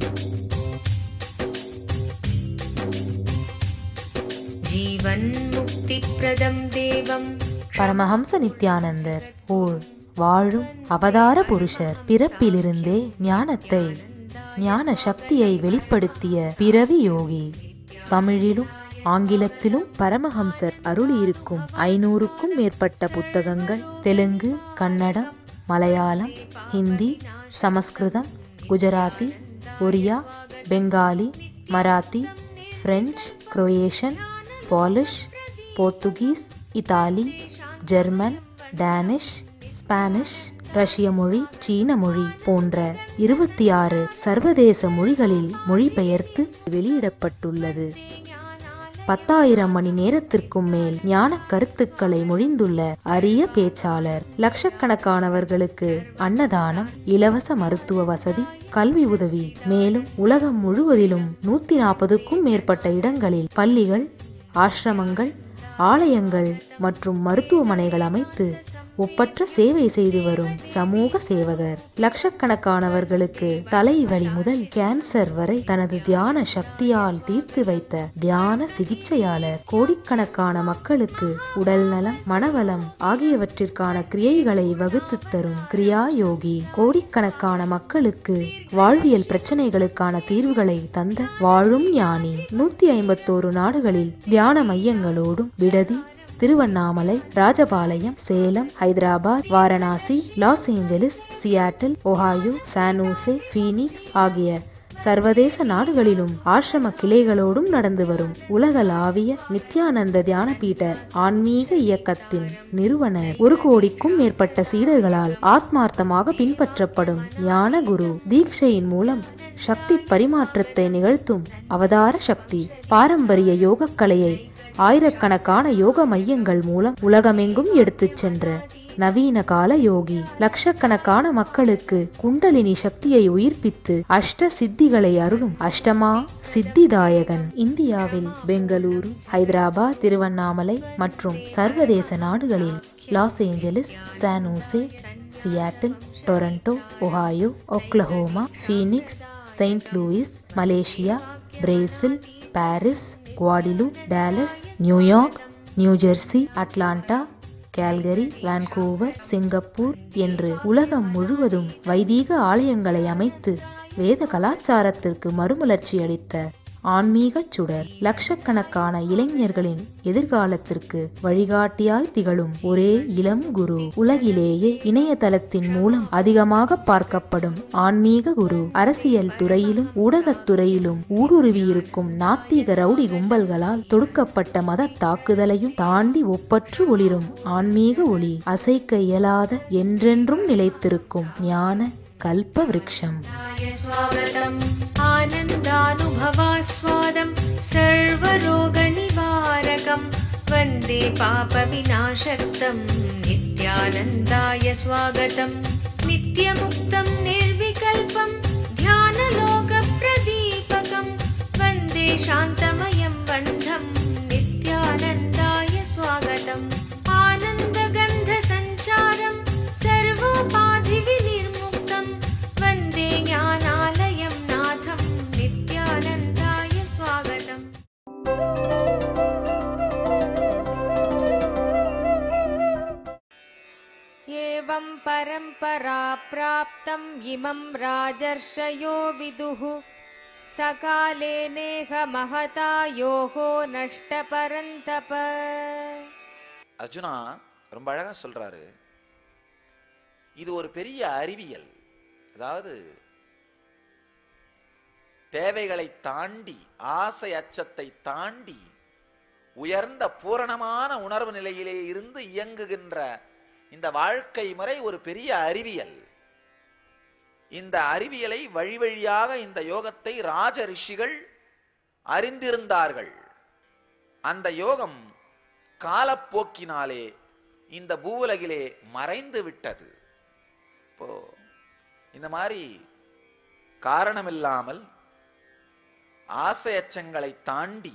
जीवन्मुक्तिप्रदं देवम् பரமஹம்ச நித்யானந்தர் ஓர் வாழும் அவதார புருஷர் பிறப்பிலிருந்தே ஞானத்தை ஞான சக்தியை வெளிப்படுத்திய பிறவி யோகி தமிழிலும் ஆங்கிலத்திலும் பரமஹம்சர் அருளியிருக்கும் ஐநூறுக்கும் மேற்பட்ட புத்தகங்கள் Telugu Kannada Malayalam Hindi Sanskrit Gujarati Oriya Bengali Marathi French Croatian Polish Portuguese Italy German Danish Spanish ரஷ்ய மொழி சீன மொழி போன்ற இருபத்தி ஆறு சர்வதேச மொழிகளில் மொழிபெயர்த்து வெளியிடப்பட்டுள்ளது பத்தாயிரம் மணி நேரத்திற்கும் மேல் ஞான கருத்துக்களை மொழிந்துள்ள அரிய பேச்சாளர் லட்சக்கணக்கானவர்களுக்கு அன்னதானம் இலவச மருத்துவ வசதி கல்வி உதவி மேலும் உலகம் முழுவதிலும் நூத்தி நாற்பதுக்கும் மேற்பட்ட இடங்களில் பள்ளிகள் ஆசிரமங்கள் ஆலயங்கள் மற்றும் மருத்துவமனைகள் அமைத்து ஒப்பற்ற சேவை செய்து வரும் சமூக சேவகர் லட்சக்கணக்கானவர்களுக்கு தலைவலி முதல் கேன்சர் வரை தனது தியான சக்தியால் தீர்த்து வைத்த தியான சிகிச்சையாளர் கோடிக்கணக்கான மக்களுக்கு உடல் நலம் மனவளம் ஆகியவற்றிற்கான கிரியைகளை வகுத்து தரும் கிரியா யோகி கோடிக்கணக்கான மக்களுக்கு வாழ்வியல் பிரச்சனைகளுக்கான தீர்வுகளை தந்த வாழும் ஞானி நூத்தி ஐம்பத்தோரு நாடுகளில் தியான மையங்களோடும் விடுதி Tiruvannamalai Rajapalayam Salem Hyderabad Varanasi Los Angeles Seattle Ohio San Jose Phoenix ஆகிய சர்வதேச நாடுகளிலும் ஆசிரம கிளைகளோடும் நடந்து வரும் உலகளாவிய நித்யானந்த தியானபீட ஆன்மீக இயக்கத்தின் நிறுவனர் ஒரு கோடிக்கும் மேற்பட்ட சீடர்களால் ஆத்மார்த்தமாக பின்பற்றப்படும் ஞான குரு தீட்சையின் மூலம் சக்தி பரிமாற்றத்தை நிகழ்த்தும் அவதார சக்தி பாரம்பரிய யோகக்கலையை ஆயிரக்கணக்கான யோக மையங்கள் மூலம் உலகமெங்கும் எடுத்துச் சென்ற நவீன கால யோகி லட்சக்கணக்கான மக்களுக்கு குண்டலினி சக்தியை உயிர்ப்பித்து அஷ்ட சித்திகளை அருளும் அஷ்டமா சித்திதாயகன் இந்தியாவில் பெங்களூரு ஹைதராபாத் திருவண்ணாமலை மற்றும் சர்வதேச நாடுகளில் Los Angeles San Jose Seattle Toronto Ohio Oklahoma Phoenix Saint Louis Malaysia Brazil Paris Guadeloupe Dallas New York New Jersey Atlanta Calgary Vancouver Singapore என்று உலகம் முழுவதும் வைதீக ஆலயங்களை அமைத்து வேத கலாச்சாரத்திற்கு மறுமலர்ச்சி அளித்த ஆன்மீகச் சுடர் லட்சக்கணக்கான இளைஞர்களின் எதிர்காலத்திற்கு வழிகாட்டியாய் திகழும் ஒரே இளம் குரு உலகிலேயே இணையதளத்தின் மூலம் அதிகமாக பார்க்கப்படும் ஆன்மீக குரு அரசியல் துறையிலும் ஊடகத் துறையிலும் ஊடுருவியிருக்கும் நாத்திக ரவுடி கும்பல்களால் தொடுக்கப்பட்ட மத தாக்குதலையும் தாண்டி ஒப்பற்று ஒளிரும் ஆன்மீக ஒளி அசைக்க இயலாத என்றென்றும் நிலைத்திருக்கும் ஞான கல்ப விருட்சம் य स्वागतम् आनन्दानुभवास्वादं सर्वरोगनिवारकं वन्दे पापविनाशक्तं नित्यानन्दाय स्वागतम् नित्यमुक्तं निर्विकल्पं ध्यानलोकप्रदीपकं वन्दे शान्तमयं बन्धं नित्यानन्दाय स्वागतम् आनन्दगन्धसञ्चारं सर्वोपाधिविनिर्मुक्तं वन्दे ज्ञानालयं नाथं नित्यानन्दाय स्वागतम् एवं परम्परा प्राप्तम् इमं राजर्षयो विदुः सकाले नेह महता योगो नष्टपरन्तप அர்ஜுனா ரொம்ப அழகா சொல்றாரு இது ஒரு பெரிய அறிவியல் அதாவது தேவைகளை தாண்டி ஆசை அச்சத்தை தாண்டி உயர்ந்த பூரணமான உணர்வு நிலையிலே இருந்து இயங்குகின்ற இந்த வாழ்க்கை முறை ஒரு பெரிய அறிவியல் இந்த அறிவியலை வழி வழியாக இந்த யோகத்தை ராஜ ரிஷிகள் அறிந்திருந்தார்கள் அந்த யோகம் காலப்போக்கினாலே இந்த பூவுலகிலே மறைந்து விட்டது இப்போ இந்த மாதிரி காரணமில்லாமல் ஆசை அச்சங்களை தாண்டி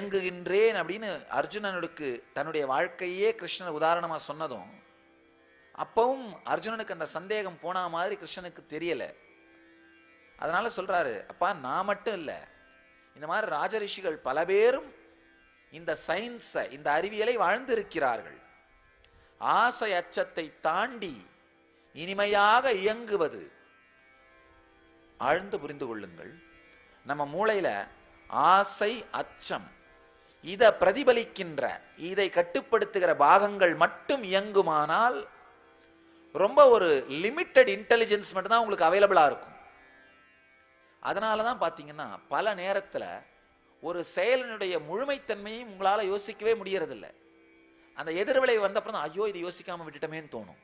இயங்குகின்றேன் அப்படின்னு அர்ஜுனனுக்கு தன்னுடைய வாழ்க்கையே கிருஷ்ணன் உதாரணமா சொன்னதும் அப்பவும் அர்ஜுனனுக்கு அந்த சந்தேகம் போன மாதிரி கிருஷ்ணனுக்கு தெரியல அதனால சொல்றாரு அப்பா நான் மட்டும் இல்ல இந்த மாதிரி ராஜரிஷிகள் பல பேரும் இந்த சயின்ஸை இந்த அறிவியலை வாழ்ந்திருக்கிறார்கள் ஆசை அச்சத்தை தாண்டி இனிமையாக இயங்குவது ஆழ்ந்து புரிந்து கொள்ளுங்கள் நம்ம மூளையில ஆசை அச்சம் இதை பிரதிபலிக்கின்ற இதை கட்டுப்படுத்துகிற பாகங்கள் மட்டும் இயங்குமானால் ரொம்ப ஒரு லிமிட்டெட் இன்டெலிஜென்ஸ் மட்டும்தான் உங்களுக்கு அவைலபிளா இருக்கும் அதனால தான் பார்த்தீங்கன்னா பல நேரத்துல ஒரு செயலினுடைய முழுமைத்தன்மையும் உங்களால யோசிக்கவே முடியறதில்ல அந்த எதிர்விளைவு வந்தப்பறம் தான் ஐயோ இது யோசிக்காம விட்டுட்டமேன்னு தோணும்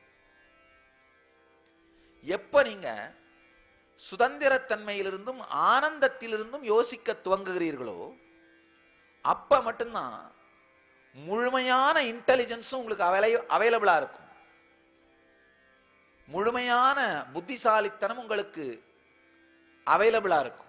எப்ப நீங்க சுதந்திரத்தன்மையிலிருந்தும் ஆனந்தத்திலிருந்தும் யோசிக்க துவங்குகிறீர்களோ அப்ப மட்டும்தான் முழுமையான இன்டெலிஜென்ஸும் உங்களுக்கு அவைலை அவைலபிளா இருக்கும் முழுமையான புத்திசாலித்தனம் உங்களுக்கு அவைலபிளா இருக்கும்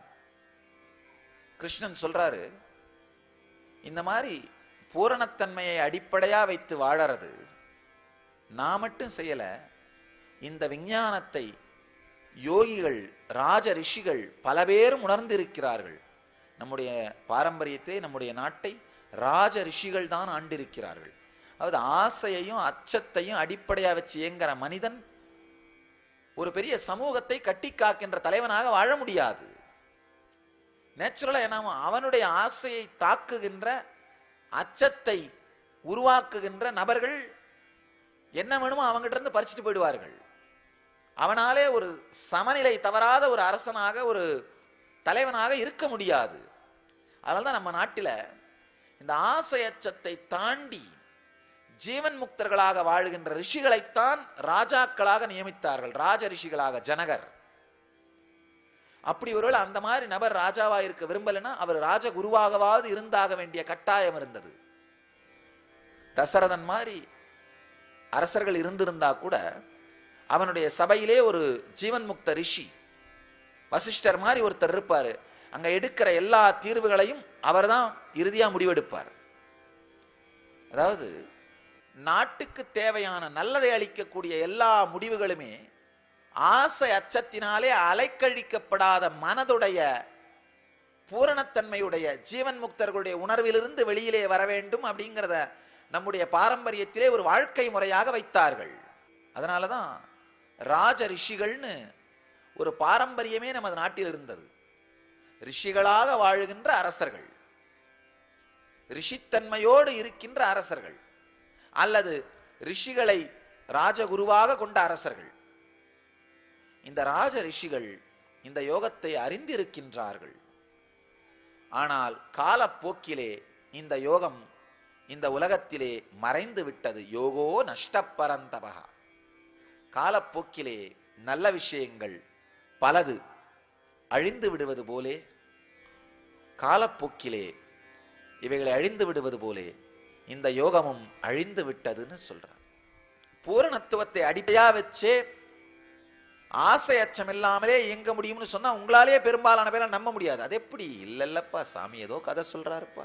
கிருஷ்ணன் சொல்றாரு இந்த மாதிரி பூரணத்தன்மையை அடிப்படையா வைத்து வாழறது நான் மட்டும் செய்யல இந்த விஞ்ஞானத்தை யோகிகள் ராஜ ரிஷிகள் பல பேரும் உணர்ந்திருக்கிறார்கள் நம்முடைய பாரம்பரியத்தை நம்முடைய நாட்டை ராஜ ரிஷிகள் தான் ஆண்டிருக்கிறார்கள் அதாவது ஆசையையும் அச்சத்தையும் அடிப்படையா வச்சு இயங்குற மனிதன் ஒரு பெரிய சமூகத்தை கட்டி காக்கின்ற தலைவனாக வாழ முடியாது நேச்சுரலா என்ன அவனுடைய ஆசையை தாக்குகின்ற அச்சத்தை உருவாக்குகின்ற நபர்கள் என்ன வேணுமோ அவங்ககிட்ட இருந்து பறிச்சுட்டு போயிடுவார்கள் அவனாலே ஒரு சமநிலை தவறாத ஒரு அரசனாக ஒரு தலைவனாக இருக்க முடியாது அதனால தான் நம்ம நாட்டில் இந்த ஆசை அச்சத்தை தாண்டி ஜீவன் முக்தர்களாக வாழுகின்ற ரிஷிகளைத்தான் ராஜாக்களாக நியமித்தார்கள் ராஜ ரிஷிகளாக ஜனகர் அப்படி ஒருவேளை அந்த மாதிரி நபர் ராஜாவா இருக்க விரும்பலைன்னா அவர் ராஜகுருவாகவாவது இருந்தாக வேண்டிய கட்டாயம் இருந்தது தசரதன் மாதிரி அரசர்கள் இருந்திருந்தா கூட அவனுடைய சபையிலே ஒரு ஜீவன் முக்த ரிஷி வசிஷ்டர் மாதிரி ஒருத்தர் இருப்பாரு அங்க எடுக்கிற எல்லா தீர்வுகளையும் அவர்தான் இறுதியா முடிவெடுப்பார் அதாவது நாட்டுக்கு தேவையான நல்லதை அளிக்கக்கூடிய எல்லா முடிவுகளுமே ஆசை அச்சத்தினாலே அலைக்கழிக்கப்படாத மனதுடைய பூரணத்தன்மையுடைய ஜீவன் முக்தர்களுடைய உணர்விலிருந்து வெளியிலே வர வேண்டும் அப்படிங்கிறத நம்முடைய பாரம்பரியத்திலே ஒரு வாழ்க்கை முறையாக வைத்தார்கள் அதனால தான் ராஜ ரிஷிகள்னு ஒரு பாரம்பரியமே நமது நாட்டில் இருந்தது ரிஷிகளாக வாழுகின்ற அரசர்கள் ரிஷித்தன்மையோடு இருக்கின்ற அரசர்கள் அல்லது ரிஷிகளை ராஜகுருவாக கொண்ட அரசர்கள் இந்த ராஜ ரிஷிகள் இந்த யோகத்தை அறிந்திருக்கின்றார்கள் ஆனால் காலப்போக்கிலே இந்த யோகம் இந்த உலகத்திலே மறைந்து விட்டது யோகோ நஷ்டப்பரந்தபகா காலப்போக்கிலே நல்ல விஷயங்கள் பலது அழிந்து விடுவது போலே காலப்போக்கிலே இவைகளை அழிந்து விடுவது போலே இந்த யோகமும் அழிந்து விட்டதுன்னு சொல்றார் பூரணத்துவத்தை அடிப்படையா வச்சே ஆசை அச்சம் இல்லாமலே இயங்க முடியும்னு சொன்னா உங்களாலே பெரும்பாலான பேரை நம்ப முடியாது அது எப்படி இல்ல இல்லப்பா சாமி ஏதோ கதை சொல்றாருப்பா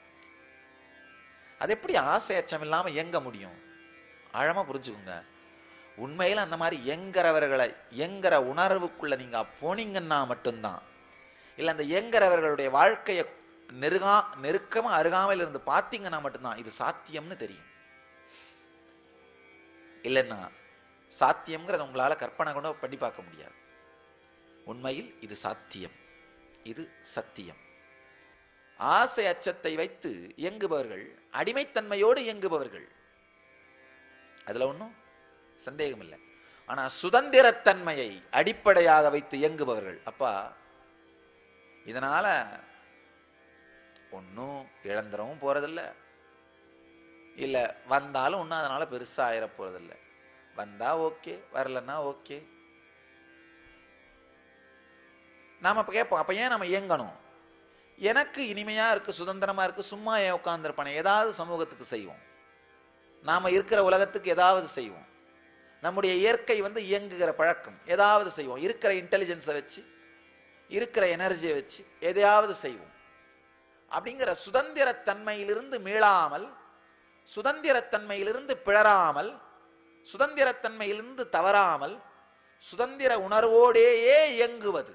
அது எப்படி ஆசை அச்சம் இல்லாம இயங்க முடியும் ஆழமா புரிஞ்சுக்குங்க உண்மையில அந்த மாதிரி இயங்குறவர்களை இயங்குற உணர்வுக்குள்ள நீங்க போனீங்கன்னா மட்டும்தான் இல்ல அந்த இயங்குறவர்களுடைய வாழ்க்கையை நெருகா நெருக்கமா அருகாமையில் இருந்து பார்த்தீங்கன்னா மட்டும்தான் இது சாத்தியம்னு தெரியும் இல்லைன்னா சாத்தியம்ங்கிறத உங்களால கற்பனை கூட பண்ணி பார்க்க முடியாது உண்மையில் இது சாத்தியம் இது சத்தியம் ஆசை அச்சத்தை வைத்து இயங்குபவர்கள் அடிமைத்தன்மையோடு இயங்குபவர்கள் அதுல ஒன்றும் சந்தேகம் இல்லை ஆனா சுதந்திரத்தன்மையை அடிப்படையாக வைத்து இயங்குபவர்கள் அப்பா இதனால ஒன்றும் இழந்துடவும் போறதில்ல இல்ல வந்தாலும் ஒன்றும் அதனால பெருசா ஆயிர போறதில்ல வந்தா ஓகே வரலன்னா ஓகே நாம அப்ப கேட்போம் அப்ப ஏன் நம்ம இயங்கணும் எனக்கு இனிமையா இருக்கு சுதந்திரமா இருக்கு சும்மா ஏன் உட்கார்ந்துருப்பானே ஏதாவது சமூகத்துக்கு செய்வோம் நாம இருக்கிற உலகத்துக்கு ஏதாவது செய்வோம் நம்முடைய இயற்கை வந்து இயங்குகிற பழக்கம் ஏதாவது செய்வோம் இருக்கிற இன்டெலிஜென்ஸை வச்சு இருக்கிற எனர்ஜியை வச்சு எதையாவது செய்வோம் அப்படிங்கிற சுதந்திரத்தன்மையிலிருந்து மீளாமல் சுதந்திரத்தன்மையிலிருந்து பிழறாமல் சுதந்திரத்தன்மையிலிருந்து தவறாமல் சுதந்திர உணர்வோடேயே இயங்குவது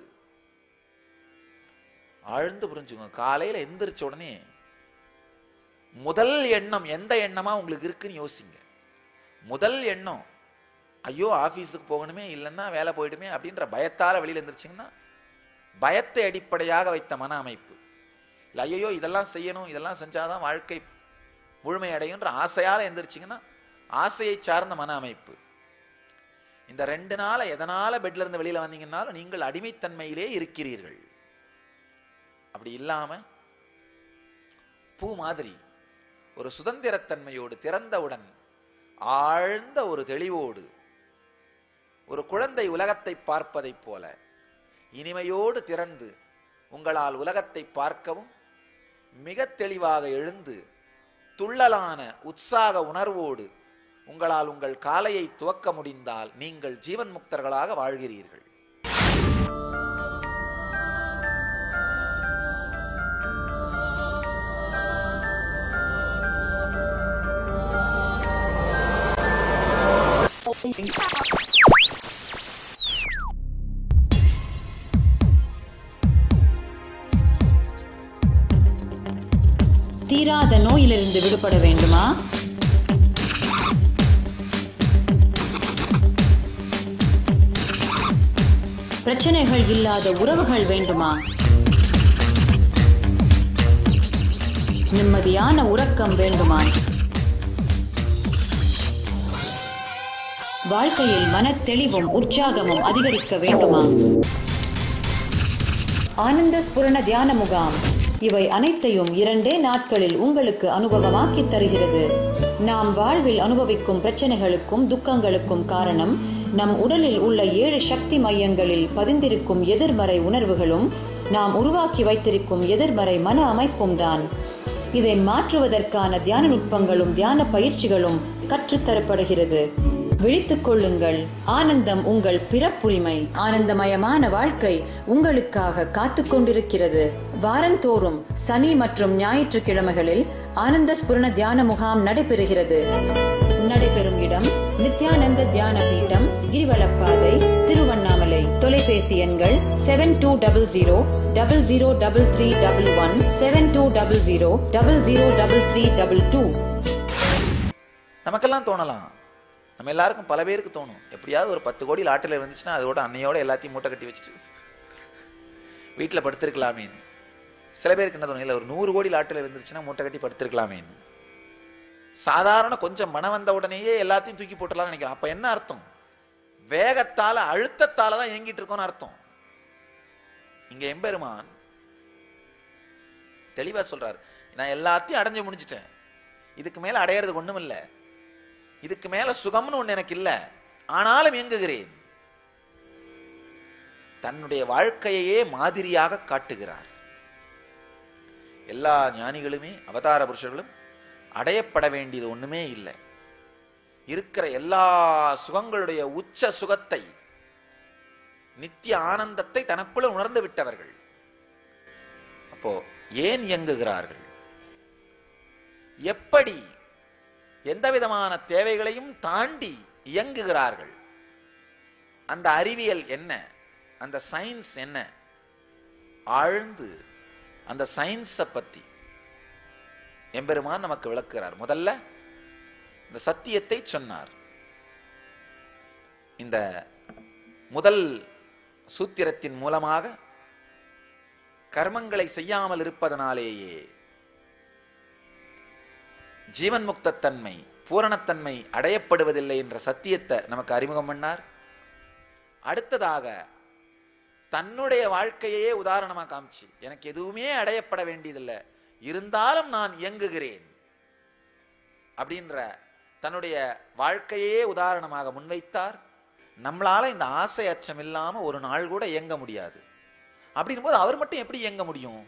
ஆழ்ந்து புரிஞ்சுங்க காலையில எந்திரிச்ச உடனே முதல் எண்ணம் எந்த எண்ணமா உங்களுக்கு இருக்குன்னு யோசிங்க முதல் எண்ணம் ஐயோ ஆபீஸுக்கு போகணுமே இல்லைன்னா வேலை போயிடுமே அப்படின்ற பயத்தால வெளியில எந்திரிச்சிங்கன்னா பயத்தை அடிப்படையாக வைத்த மன அமைப்பு இல்லை ஐயோ இதெல்லாம் செய்யணும் இதெல்லாம் செஞ்சாதான் வாழ்க்கை முழுமை அடையுன்ற ஆசையால எந்திரிச்சிங்கன்னா ஆசையை சார்ந்த மன அமைப்பு இந்த ரெண்டு நாள எதனால பெட்ல இருந்து வெளியில வந்தீங்கன்னாலும் நீங்கள் அடிமைத்தன்மையிலே இருக்கிறீர்கள் அப்படி இல்லாம பூ மாதிரி ஒரு சுதந்திரத்தன்மையோடு திறந்தவுடன் ஆழ்ந்த ஒரு தெளிவோடு ஒரு குழந்தை உலகத்தை பார்ப்பதைப் போல இனிமையோடு திறந்து உங்களால் உலகத்தை பார்க்கவும் மிக தெளிவாக எழுந்து துள்ளலான உற்சாக உணர்வோடு உங்களால் உங்கள் காலையை துவக்க முடிந்தால் நீங்கள் ஜீவன் முக்தர்களாக வாழ்கிறீர்கள் தீராத நோயிலிருந்து விடுபட வேண்டுமா பிரச்சனைகள் இல்லாத உறவுகள் வேண்டுமா நிம்மதியான உறக்கம் வேண்டுமா வாழ்க்கையில் மனத்தெளிவும் உற்சாகமும் அதிகரிக்க வேண்டுமா ஆனந்த ஸ்புரண தியான முகாம் இவை அனைத்தையும் இரண்டே நாட்களில் உங்களுக்கு அனுபவமாக்கித் தருகிறது நாம் வாழ்வில் அனுபவிக்கும் பிரச்சனைகளுக்கும் துக்கங்களுக்கும் காரணம் நம் உடலில் உள்ள ஏழு சக்தி மையங்களில் பதிந்திருக்கும் எதிர்மறை உணர்வுகளும் நாம் உருவாக்கி வைத்திருக்கும் எதிர்மறை மன அமைப்பும் தான் இதை மாற்றுவதற்கான தியான நுட்பங்களும் தியான பயிற்சிகளும் கற்றுத்தரப்படுகிறது விழித்துக் கொள்ளுங்கள் ஆனந்தம் உங்கள் பிறப்புரிமை ஆனந்தமயமான வாழ்க்கை உங்களுக்காக காத்துக் கொண்டிருக்கிறது வாரந்தோறும் சனி மற்றும் ஞாயிற்றுக்கிழமைகளில் ஆனந்த ஸ்புரண தியான முகாம் நடைபெறுகிறது நடைபெறும் இடம் நித்யானந்த தியான பீட்டம் கிரிவலப்பாதை திருவண்ணாமலை தொலைபேசி எண்கள் seven two double zero double zero double three double one seven two double zero double zero double three double two நமக்கெல்லாம் தோணலாம் நம்ம எல்லாருக்கும் பல பேருக்கு தோணும் எப்படியாவது ஒரு பத்து கோடி லாட்டில் வந்துச்சுன்னா அதோட அன்னையோட எல்லாத்தையும் மூட்டை கட்டி வச்சுட்டு வீட்டில் படுத்திருக்கலாமேன்னு சில பேருக்கு என்ன தோணும் இல்லை ஒரு நூறு கோடி லாட்டில் இருந்துச்சுன்னா மூட்டை கட்டி படுத்திருக்கலாமேன்னு சாதாரண கொஞ்சம் மனம் வந்த உடனேயே எல்லாத்தையும் தூக்கி போட்டுடலாம்னு நினைக்கிறேன் அப்ப என்ன அர்த்தம் வேகத்தால அழுத்தத்தால தான் இயங்கிட்டு இருக்கோம்னு அர்த்தம் இங்க எம்பெருமான் தெளிவா சொல்றாரு நான் எல்லாத்தையும் அடைஞ்சு முடிச்சிட்டேன் இதுக்கு மேல அடையிறதுக்கு ஒண்ணும் இல்லை இதுக்கு மேல சுகம்னு ஒண்ணு எனக்கு இல்ல ஆனாலும் இயங்குகிறேன் தன்னுடைய வாழ்க்கையையே மாதிரியாக காட்டுகிறார் எல்லா ஞானிகளுமே அவதார புருஷர்களும் அடையப்பட வேண்டியது ஒண்ணுமே இல்லை இருக்கிற எல்லா சுகங்களுடைய உச்ச சுகத்தை நித்திய ஆனந்தத்தை தனக்குள்ள உணர்ந்து விட்டவர்கள் அப்போ ஏன் இயங்குகிறார்கள் எப்படி எந்த விதமான தேவைகளையும் தாண்டி இயங்குகிறார்கள் அந்த அறிவியல் என்ன அந்த சயின்ஸ் என்ன ஆழ்ந்து அந்த சயின்ஸை பத்தி எம்பெருமான் நமக்கு விளக்குகிறார் முதல்ல இந்த சத்தியத்தை சொன்னார் இந்த முதல் சூத்திரத்தின் மூலமாக கர்மங்களை செய்யாமல் இருப்பதனாலேயே ஜீவன் முக்தத்தன்மை பூரணத்தன்மை அடையப்படுவதில்லை என்ற சத்தியத்தை நமக்கு அறிமுகம் பண்ணார் அடுத்ததாக தன்னுடைய வாழ்க்கையே உதாரணமா காமிச்சு எனக்கு எதுவுமே அடையப்பட வேண்டியதில்லை இருந்தாலும் நான் இயங்குகிறேன் அப்படின்ற தன்னுடைய வாழ்க்கையே உதாரணமாக முன்வைத்தார் நம்மளால இந்த ஆசை அச்சம் இல்லாம ஒரு நாள் கூட இயங்க முடியாது அப்படின் போது அவர் மட்டும் எப்படி இயங்க முடியும்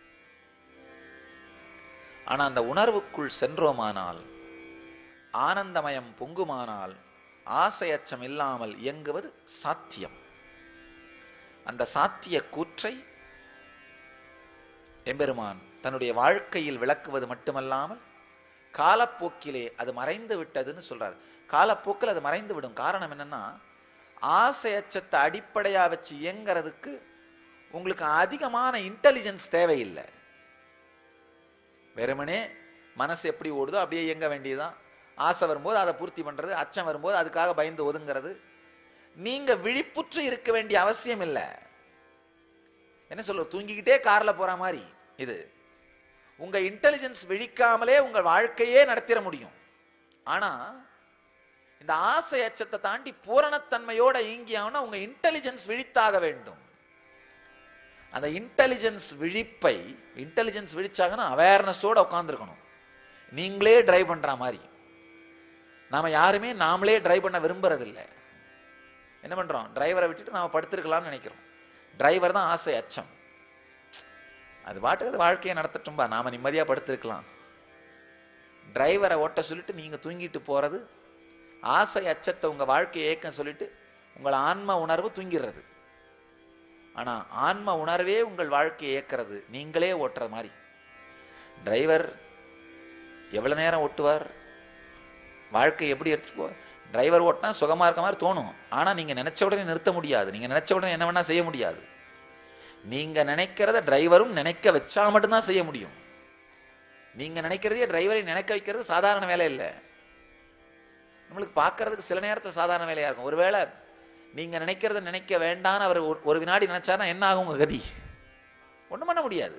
ஆனா அந்த உணர்வுக்குள் சென்றோமானால் ஆனந்தமயம் பொங்குமானால் ஆசை அச்சம் இல்லாமல் இயங்குவது சாத்தியம் அந்த சாத்திய கூற்றை எம்பெருமான் தன்னுடைய வாழ்க்கையில் விளக்குவது மட்டுமல்லாமல் காலப்போக்கிலே அது மறைந்து விட்டதுன்னு சொல்றார் காலப்போக்கில் அது மறைந்து விடும் காரணம் என்னன்னா ஆசை அச்சத்தை அடிப்படையா வச்சு இயங்கிறதுக்கு உங்களுக்கு அதிகமான இன்டெலிஜென்ஸ் தேவையில்லை வெறுமனே மனசு எப்படி ஓடுதோ அப்படியே இயங்க வேண்டியதுதான் ஆசை வரும்போது அதை பூர்த்தி பண்றது அச்சம் வரும்போது அதுக்காக பயந்து ஒதுங்கிறது நீங்க விழிப்புற்று இருக்க வேண்டிய அவசியம் இல்லை என்ன சொல்ல தூங்கிக்கிட்டே கார்ல போற மாதிரி இது உங்க இன்டெலிஜென்ஸ் விழிக்காமலே உங்க வாழ்க்கையே நடத்திட முடியும் ஆனா இந்த ஆசை அச்சத்தை தாண்டி பூரணத்தன்மையோட இயங்கியாகனா உங்க இன்டெலிஜென்ஸ் விழித்தாக வேண்டும் அந்த இன்டெலிஜென்ஸ் விழிப்பை இன்டெலிஜென்ஸ் விழிச்சாங்கன்னா அவேர்னஸோட உட்காந்துருக்கணும் நீங்களே டிரைவ் பண்ற மாதிரி நாம யாருமே நாமளே டிரைவ் பண்ண விரும்புறதில்ல என்ன பண்றோம் டிரைவரை விட்டுட்டு நாம படுத்திருக்கலாம்னு நினைக்கிறோம் டிரைவர் தான் ஆசை அச்சம் அது பாட்டுக்கு அது வாழ்க்கையை நடத்தட்டும்பா நாம நிம்மதியா படுத்திருக்கலாம் டிரைவரை ஓட்ட சொல்லிட்டு நீங்க தூங்கிட்டு போறது ஆசை அச்சத்தை உங்க வாழ்க்கையை ஏக்கம் சொல்லிட்டு உங்கள் ஆன்ம உணர்வு தூங்கிடுறது ஆனா ஆன்ம உணர்வே உங்கள் வாழ்க்கையை இயக்கிறது நீங்களே ஓட்டுற மாதிரி டிரைவர் எவ்வளவு நேரம் ஓட்டுவார் வாழ்க்கை எப்படி எடுத்துட்டு போவார் டிரைவர் ஓட்டினா சுகமா இருக்க மாதிரி தோணும் ஆனா நீங்க நினைச்ச உடனே நிறுத்த முடியாது நீங்க நினைச்ச உடனே என்ன வேணா செய்ய முடியாது நீங்க நினைக்கிறத டிரைவரும் நினைக்க வச்சா மட்டும்தான் செய்ய முடியும் நீங்க நினைக்கிறதையே டிரைவரை நினைக்க வைக்கிறது சாதாரண வேலை இல்லை நம்மளுக்கு பார்க்கறதுக்கு சில நேரத்தில் சாதாரண வேலையா இருக்கும் ஒருவேளை நீங்க நினைக்கிறத நினைக்க வேண்டாம்னு அவர் ஒரு- ஒரு வினாடி நினைச்சாருன்னா என்ன ஆகும் உங்க கதி ஒண்ணும் பண்ண முடியாது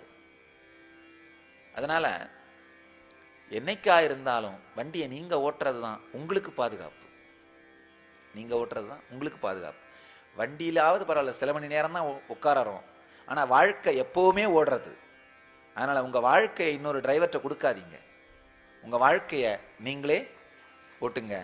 அதனால என்னைக்கா இருந்தாலும் வண்டியை நீங்க ஓட்டுறது தான் உங்களுக்கு பாதுகாப்பு நீங்க ஓட்டுறது தான் உங்களுக்கு பாதுகாப்பு வண்டியிலாவது பரவாயில்ல சில மணி நேரம் தான் உட்காரோம் ஆனா வாழ்க்கை எப்பவுமே ஓடுறது அதனால உங்க வாழ்க்கையை இன்னொரு டிரைவர்கிட்ட கொடுக்காதீங்க உங்க வாழ்க்கைய நீங்களே ஓட்டுங்க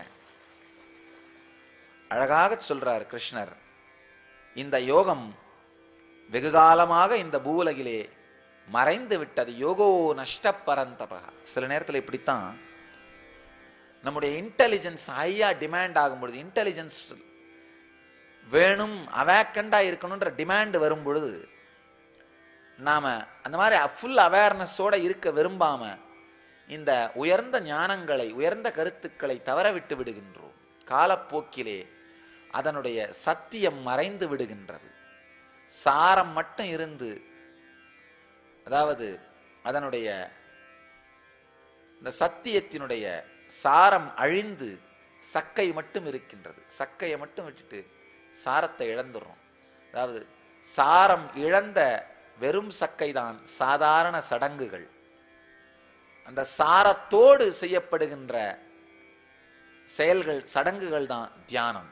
அழகாக சொல்றார் கிருஷ்ணர் இந்த யோகம் வெகு காலமாக இந்த பூவுலகிலே மறைந்து விட்டது யோகோ நஷ்ட பரந்தபக சில நேரத்தில் இப்படித்தான் நம்முடைய இன்டெலிஜென்ஸ் ஹையா டிமாண்ட் ஆகும் பொழுது இன்டெலிஜென்ஸ் வேணும் அவேக்கண்டா இருக்கணும்ன்ற டிமாண்ட் வரும் பொழுது நாம அந்த மாதிரி ஃபுல் அவேர்னஸோட இருக்க விரும்பாம இந்த உயர்ந்த ஞானங்களை உயர்ந்த கருத்துக்களை தவற விட்டு விடுகின்றோம் காலப்போக்கிலே அதனுடைய சத்தியம் மறைந்து விடுகின்றது சாரம் மட்டும் இருந்து அதாவது அதனுடைய இந்த சத்தியத்தினுடைய சாரம் அழிந்து சக்கை மட்டும் இருக்கின்றது சக்கையை மட்டும் விட்டுட்டு சாரத்தை இழந்துடுறோம் அதாவது சாரம் இழந்த வெறும் சக்கை தான் சாதாரண சடங்குகள் அந்த சாரத்தோடு செய்யப்படுகின்ற செயல்கள் சடங்குகள் தான் தியானம்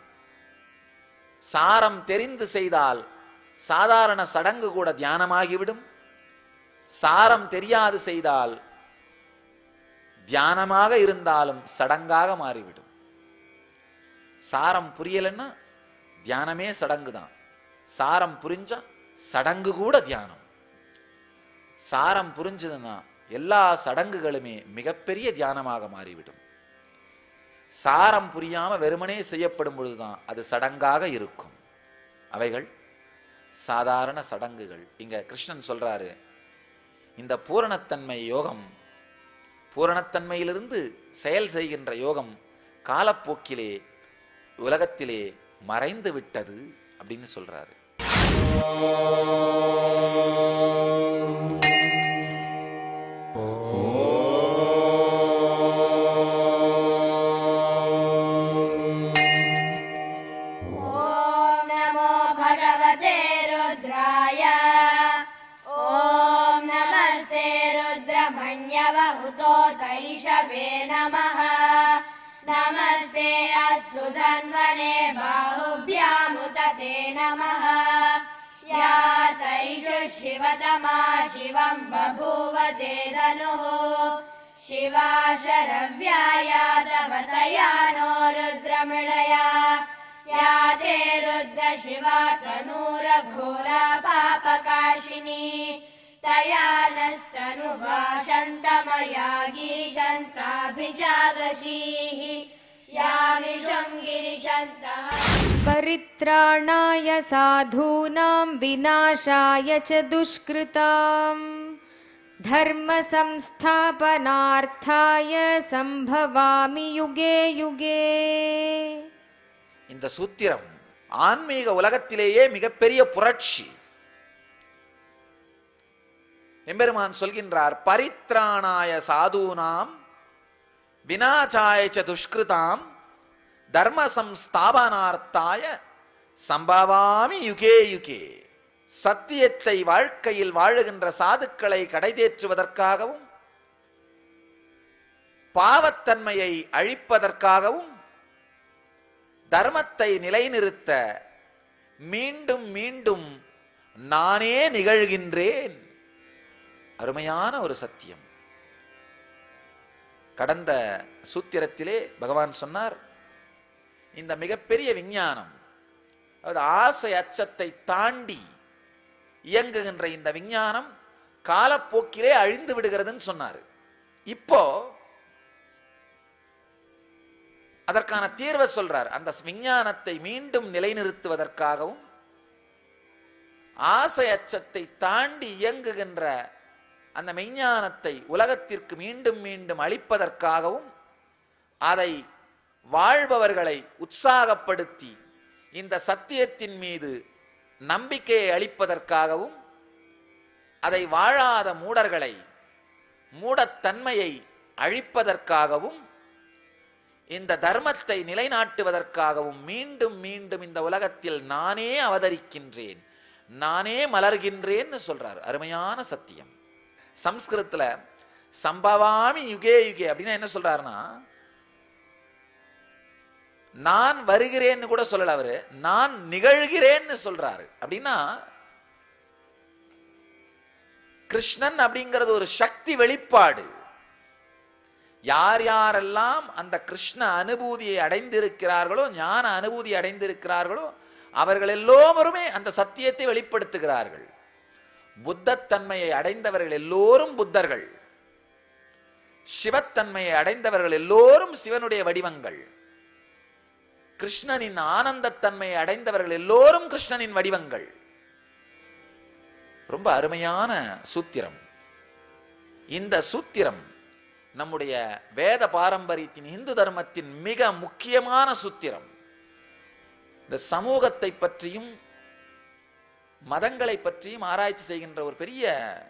சாரம் தெரிந்து செய்தால் சாதாரண சடங்கு கூட தியானமாகிவிடும் சாரம் தெரியாது செய்தால் தியானமாக இருந்தாலும் சடங்காக மாறிவிடும் சாரம் புரியலைன்னா தியானமே சடங்கு தான் சாரம் புரிஞ்சா சடங்கு கூட தியானம் சாரம் புரிஞ்சதுன்னா எல்லா சடங்குகளுமே மிகப்பெரிய தியானமாக மாறிவிடும் சாரம் புரியாம வெறுமனே செய்யப்படும் பொழுதுதான் அது சடங்காக இருக்கும் அவைகள் சாதாரண சடங்குகள் இங்க கிருஷ்ணன் சொல்றாரு இந்த பூரணத்தன்மை யோகம் பூரணத்தன்மையிலிருந்து செயல் செய்கின்ற யோகம் காலப்போக்கிலே உலகத்திலே மறைந்து விட்டது அப்படின்னு சொல்றாரு ॐ नमो भगवते रुद्राय ॐ नमस्ते रुद्रमण्यवहुतो तैषवे नमः नमस्ते अस्तु धन्वने बाहुभ्यामुतते नमः या तैषु शिवतमा शिवम् बभूव ते धनुः शिवा शरव्याया तव तया नो रुद्रमृळया या ते रुद्र शिवा तनूरघोरा पापकाशिनी तया नस्तनुभाषन्तमया गिरिशन्ताभिजादशीः या विषम् गिरिशन्तः परित्राणाय साधूनां विनाशाय च दुष्कृताम् धर्मसंस्थापनार्थाय सम्भवामि युगे युगे இந்த சூத்திரம் ஆன்மீக உலகத்திலேயே மிகப்பெரிய புரட்சி எம்பெருமான் சொல்கின்றார் பரித்ராணாய சாதுனாம் வினாச்சாய ச துஷ்கிருதாம் தர்ம சம்ஸ்தாபனார்த்தாய சம்பவாமி யுகே யுகே சத்தியத்தை வாழ்க்கையில் வாழுகின்ற சாதுக்களை கடைதேற்றுவதற்காகவும் பாவத்தன்மையை அழிப்பதற்காகவும் தர்மத்தை நிலைநிறுத்த மீண்டும் மீண்டும் நானே நிகழ்கின்றேன் அருமையான ஒரு சத்தியம் கடந்த சூத்திரத்திலே பகவான் சொன்னார் இந்த மிகப்பெரிய விஞ்ஞானம் அதாவது ஆசை அச்சத்தை தாண்டி இயங்குகின்ற இந்த விஞ்ஞானம் காலப்போக்கிலே அழிந்து விடுகிறதுன்னு சொன்னார் இப்போ அதற்கான தீர்வை சொல்றார் அந்த விஞ்ஞானத்தை மீண்டும் நிலைநிறுத்துவதற்காகவும் ஆசை அச்சத்தை தாண்டி இயங்குகின்ற அந்த மெய்ஞானத்தை உலகத்திற்கு மீண்டும் மீண்டும் அளிப்பதற்காகவும் அதை வாழ்பவர்களை உற்சாகப்படுத்தி இந்த சத்தியத்தின் மீது நம்பிக்கையை அளிப்பதற்காகவும் அதை வாழாத மூடர்களை மூடத்தன்மையை அழிப்பதற்காகவும் இந்த தர்மத்தை நிலைநாட்டுவதற்காகவும் மீண்டும் மீண்டும் இந்த உலகத்தில் நானே அவதரிக்கின்றேன் நானே மலர்கின்றேன்னு சொல்றார் அருமையான சத்தியம் சம்ஸ்கிருதத்துல சம்பவாமி யுகே யுகே அப்படின்னா என்ன சொல்றாருன்னா நான் வருகிறேன்னு கூட சொல்லல அவரு நான் நிகழ்கிறேன்னு சொல்றாரு அப்படின்னா கிருஷ்ணன் அப்படிங்கிறது ஒரு சக்தி வெளிப்பாடு யார் யாரெல்லாம் அந்த கிருஷ்ண அனுபூதியை அடைந்திருக்கிறார்களோ ஞான அனுபூதி அடைந்திருக்கிறார்களோ அவர்கள் எல்லோருமே அந்த சத்தியத்தை வெளிப்படுத்துகிறார்கள் புத்தத்தன்மையை அடைந்தவர்கள் எல்லோரும் புத்தர்கள் சிவத்தன்மையை அடைந்தவர்கள் எல்லோரும் சிவனுடைய வடிவங்கள் கிருஷ்ணனின் ஆனந்தத்தன்மையை அடைந்தவர்கள் எல்லோரும் கிருஷ்ணனின் வடிவங்கள் ரொம்ப அருமையான சூத்திரம் இந்த சூத்திரம் நம்முடைய வேத பாரம்பரியத்தின் இந்து தர்மத்தின் மிக முக்கியமான சூத்திரம் இந்த சமூகத்தை பற்றியும் மதங்களை பற்றியும் ஆராய்ச்சி செய்கின்ற ஒரு பெரிய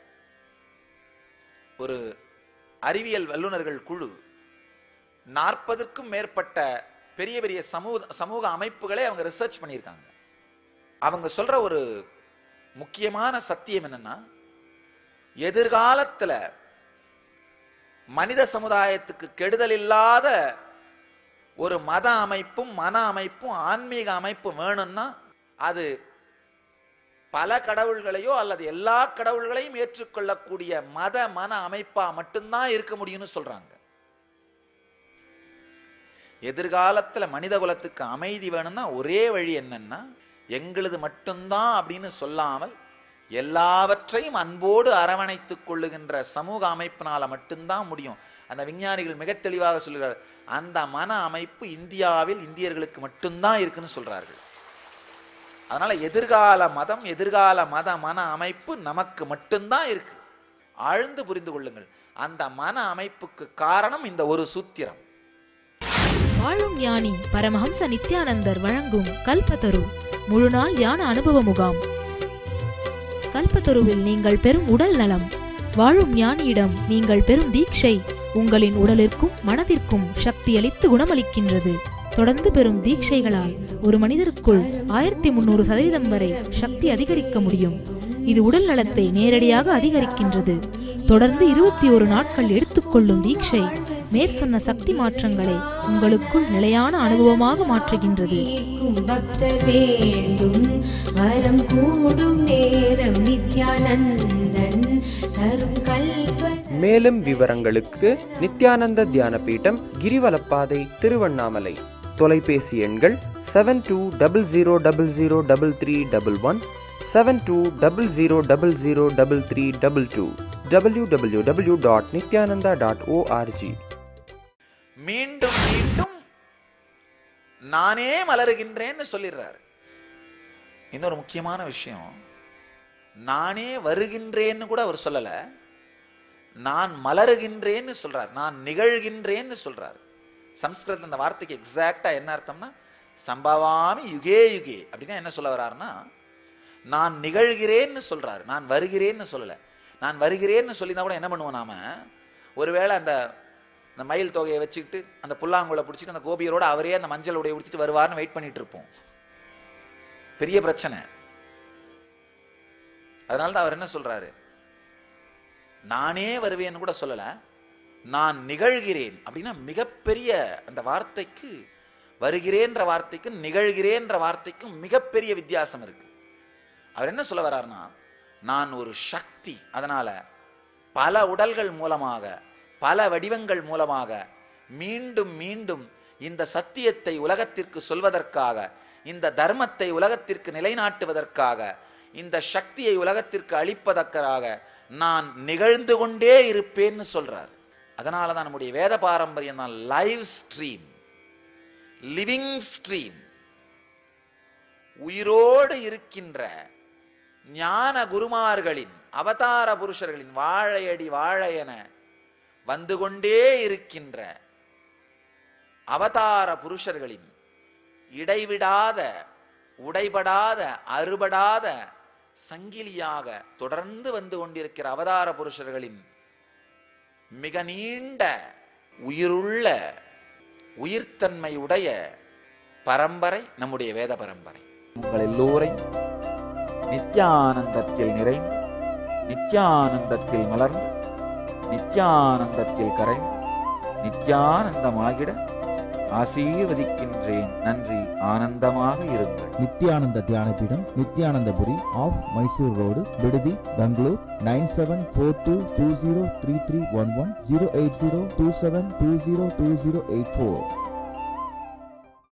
ஒரு அறிவியல் வல்லுநர்கள் குழு நாற்பதுக்கும் மேற்பட்ட பெரிய பெரிய சமூக சமூக அமைப்புகளை அவங்க ரிசர்ச் பண்ணியிருக்காங்க அவங்க சொல்ற ஒரு முக்கியமான சத்தியம் என்னன்னா எதிர்காலத்துல மனித சமுதாயத்துக்கு கெடுதல் இல்லாத ஒரு மத அமைப்பும் மன அமைப்பும் ஆன்மீக அமைப்பும் வேணும்னா அது பல கடவுள்களையோ அல்லது எல்லா கடவுள்களையும் ஏற்றுக்கொள்ளக்கூடிய மத மன அமைப்பா மட்டும்தான் இருக்க முடியும்னு சொல்றாங்க எதிர்காலத்துல மனித குலத்துக்கு அமைதி வேணும்னா ஒரே வழி என்னன்னா எங்களது மட்டும்தான் அப்படின்னு சொல்லாமல் எல்லாவற்றையும் அன்போடு அரவணைத்துக் கொள்ளுகின்ற சமூக அமைப்பினால மட்டும்தான் முடியும் அந்த விஞ்ஞானிகள் மிக தெளிவாக சொல்கிறார் அந்த மன அமைப்பு இந்தியாவில் இந்தியர்களுக்கு மட்டும்தான் இருக்குன்னு சொல்றார்கள் அதனால எதிர்கால மதம் எதிர்கால மத மன அமைப்பு நமக்கு மட்டும்தான் இருக்கு ஆழ்ந்து புரிந்து கொள்ளுங்கள் அந்த மன அமைப்புக்கு காரணம் இந்த ஒரு சூத்திரம் வாழும் ஞானி பரமஹம்ச நித்யானந்தர் வழங்கும் கல்பத்தரு முழுநாள் தியான அனுபவ முகாம் கல்பத்தருவில் நீங்கள் பெறும் உடல் நலம் வாழும் ஞானியிடம் நீங்கள் பெறும் தீட்சை உங்களின் உடலிற்கும் மனதிற்கும் சக்தியளித்து குணமளிக்கின்றது தொடர்ந்து பெறும் தீட்சைகளால் ஒரு மனிதருக்குள் ஆயிரத்தி முன்னூறு சதவீதம் வரை சக்தி அதிகரிக்க முடியும் இது உடல் நலத்தை நேரடியாக அதிகரிக்கின்றது தொடர்ந்து இருபத்தி ஒரு நாட்கள் எடுத்துக்கொள்ளும் தீட்சை மேற்சொன்ன சக்தி மாற்றங்களை உங்களுக்குள் நிலையான அனுபவமாக மாற்றுகின்றது கேட்கும் பக்தர் வேண்டும் வரம் கூடும் நேரம் நித்யானந்தன் தரும் கல்ப மேலும் விவரங்களுக்கு நித்யானந்த தியான பீடம் கிரிவலப்பாதை திருவண்ணாமலை தொலைபேசி எண்கள் seven two double zero double zero double three double one seven two double zero double zero double three double two W W W dot Nithyananda dot O R G மீண்டும் மீண்டும் நானே மலருகின்றேன்னு சொல்லிடுறாரு இன்னொரு முக்கியமான விஷயம் நானே வருகின்றேன்னு கூட அவர் சொல்லல நான் மலருகின்றேன்னு சொல்றார் நான் நிகழ்கின்றேன்னு சொல்றார் சம்ஸ்கிருதத்தில் அந்த வார்த்தைக்கு எக்ஸாக்டா என்ன அர்த்தம்னா சம்பவாமி யுகே யுகே அப்படின்னா என்ன சொல்ல வர்றாருன்னா நான் நிகழ்கிறேன்னு சொல்றாரு நான் வருகிறேன்னு சொல்லல நான் வருகிறேன்னு சொல்லினா கூட என்ன பண்ணுவோம் நாம ஒருவேளை அந்த அந்த மயில் தொகையை வச்சுக்கிட்டு அந்த புல்லாங்குழலை பிடிச்சிட்டு அந்த கோபியரோட அவரே அந்த மஞ்சள் உடைய உடுத்திட்டு வருவார்னு வெயிட் பண்ணிட்டு இருப்போம் பெரிய பிரச்சனை அதனால தான் அவர் என்ன சொல்றாரு நானே வருவேன்னு கூட சொல்லல நான் நிகழ்கிறேன் அப்படின்னா மிகப்பெரிய அந்த வார்த்தைக்கு வருகிறேன்ற வார்த்தைக்கும் நிகழ்கிறேன்ற வார்த்தைக்கும் மிகப்பெரிய வித்தியாசம் இருக்கு அவர் என்ன சொல்ல வர்றாருன்னா நான் ஒரு சக்தி அதனால பல உடல்கள் மூலமாக பல வடிவங்கள் மூலமாக மீண்டும் மீண்டும் இந்த சத்தியத்தை உலகத்திற்கு சொல்வதற்காக இந்த தர்மத்தை உலகத்திற்கு நிலைநாட்டுவதற்காக இந்த சக்தியை உலகத்திற்கு அளிப்பதற்காக நான் நிகழ்ந்து கொண்டே இருப்பேன்னு சொல்றார் அதனால தான் நம்முடைய வேத பாரம்பரியம் தான் லைவ் ஸ்ட்ரீம் லிவிங் ஸ்ட்ரீம் உயிரோடு இருக்கின்ற ஞான குருமார்களின் அவதார புருஷர்களின் வாழையடி வாழையென வந்து கொண்டே இருக்கின்ற அவதார புருஷர்களின் இடைவிடாத உடைபடாத அறுபடாத சங்கிலியாக தொடர்ந்து வந்து கொண்டிருக்கிற அவதார புருஷர்களின் மிக நீண்ட உயிருள்ள உயிர்த்தன்மை உடைய பரம்பரை நம்முடைய வேத பரம்பரை உங்கள் எல்லோரையும் நித்யானந்தத்தில் நிறைந்து நித்யானந்தத்தில் மலர்ந்து நித்யானந்தத்தில் கரைந்து நித்யானந்தமாகிட ஆசீர்வதிக்கின்றேன் நன்றி ஆனந்தமாக இருங்கள் நித்யானந்த தியானபீடம் நித்யானந்தபுரி ஆஃப் மைசூர் ரோடு விடுதி Bangalore nine seven four two two zero three three one one zero eight zero two seven two zero two zero eight four